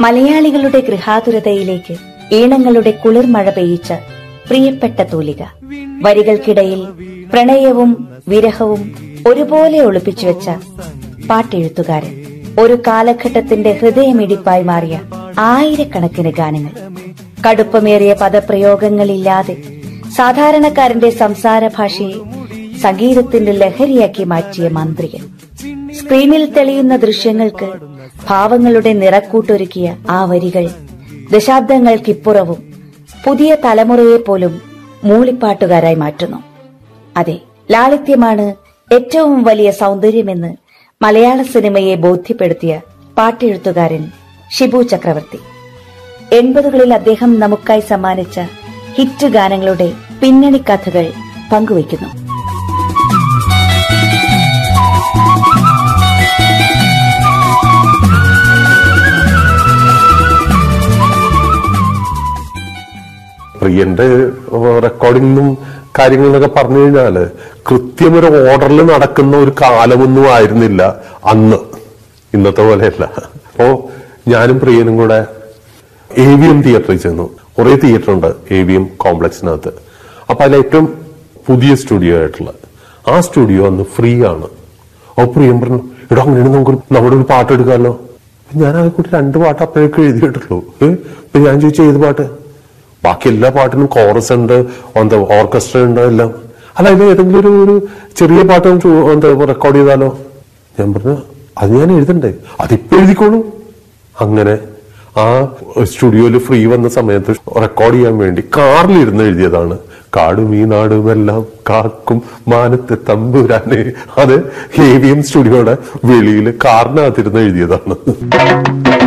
മലയാളികളുടെ ഗൃഹാതുരതയിലേക്ക് ഈണങ്ങളുടെ കുളിർമഴ പെയ്യിച്ച പ്രിയപ്പെട്ട തൂലിക വരികൾക്കിടയിൽ പ്രണയവും വിരഹവും ഒരുപോലെ ഒളിപ്പിച്ചു വെച്ച പാട്ടെഴുത്തുകാരൻ ഒരു കാലഘട്ടത്തിന്റെ ഹൃദയമിടിപ്പായി മാറിയ ആയിരക്കണക്കിന് ഗാനങ്ങൾ കടുപ്പമേറിയ പദപ്രയോഗങ്ങളില്ലാതെ സാധാരണക്കാരന്റെ സംസാര ഭാഷയെ സംഗീതത്തിന്റെ ലഹരിയാക്കി മാറ്റിയ മാന്ത്രികൻ സ്ക്രീനിൽ തെളിയുന്ന ദൃശ്യങ്ങൾക്ക് ഭാവങ്ങളുടെ നിറക്കൂട്ടൊരുക്കിയ ആ വരികൾ ദശാബ്ദങ്ങൾക്കിപ്പുറവും പുതിയ തലമുറയെ പോലും മൂളിപ്പാട്ടുകാരായി മാറ്റുന്നു അതെ ലാളിത്യമാണ് ഏറ്റവും വലിയ സൗന്ദര്യമെന്ന് മലയാള സിനിമയെ ബോധ്യപ്പെടുത്തിയ പാട്ടെഴുത്തുകാരൻ ഷിബു ചക്രവർത്തി എൺപതുകളിൽ അദ്ദേഹം നമുക്കായി സമ്മാനിച്ച ഹിറ്റ് ഗാനങ്ങളുടെ പിന്നണി കഥകൾ പങ്കുവയ്ക്കുന്നു പ്രിയന്റെ റെക്കോർഡിങ്ങും കാര്യങ്ങളൊക്കെ പറഞ്ഞു കഴിഞ്ഞാല് കൃത്യം ഒരു ഓർഡറിൽ നടക്കുന്ന ഒരു കാലമൊന്നും ആയിരുന്നില്ല അന്ന് ഇന്നത്തെ പോലെയല്ല അപ്പോ ഞാനും പ്രിയനും കൂടെ എ വി എം തിയേറ്ററിൽ ചെന്നു കുറെ തിയേറ്റർ ഉണ്ട് എ വി എം കോംപ്ലക്സിനകത്ത് അപ്പൊ അതിൽ ഏറ്റവും പുതിയ സ്റ്റുഡിയോ ആയിട്ടുള്ള ആ സ്റ്റുഡിയോ അന്ന് ഫ്രീ ആണ് അപ്പൊ പ്രിയം പറഞ്ഞു എടാ അങ്ങനെയാണ് നമുക്ക് നമ്മുടെ ഒരു പാട്ട് എടുക്കാമല്ലോ ഞാൻ ആ കൂട്ടി രണ്ട് പാട്ട് അപ്പോഴേക്കും എഴുതിയിട്ടുള്ളൂ ഏ? അപ്പൊ ഞാൻ ചോദിച്ചു ഏത് പാട്ട് ബാക്കി എല്ലാ പാട്ടിനും കോറസ് ഉണ്ട് എന്താ ഓർക്കസ്ട്ര ഉണ്ട് എല്ലാം അല്ല ഇത് ഏതെങ്കിലും ഒരു ഒരു ചെറിയ പാട്ട് നമുക്ക് എന്താ റെക്കോർഡ് ചെയ്താലോ ഞാൻ പറഞ്ഞു അത് ഞാൻ എഴുതണ്ടേ അതിപ്പോ എഴുതിക്കോളൂ അങ്ങനെ ആ സ്റ്റുഡിയോയിൽ ഫ്രീ വന്ന സമയത്ത് റെക്കോർഡ് ചെയ്യാൻ വേണ്ടി കാറിലിരുന്ന് എഴുതിയതാണ് കാടും ഈ നാടുമെല്ലാം കാക്കും മാനത്തെ തമ്പുരാനെ അത് എ വി എം സ്റ്റുഡിയോയുടെ വെളിയിൽ കാറിനകത്തിരുന്ന് എഴുതിയതാണ്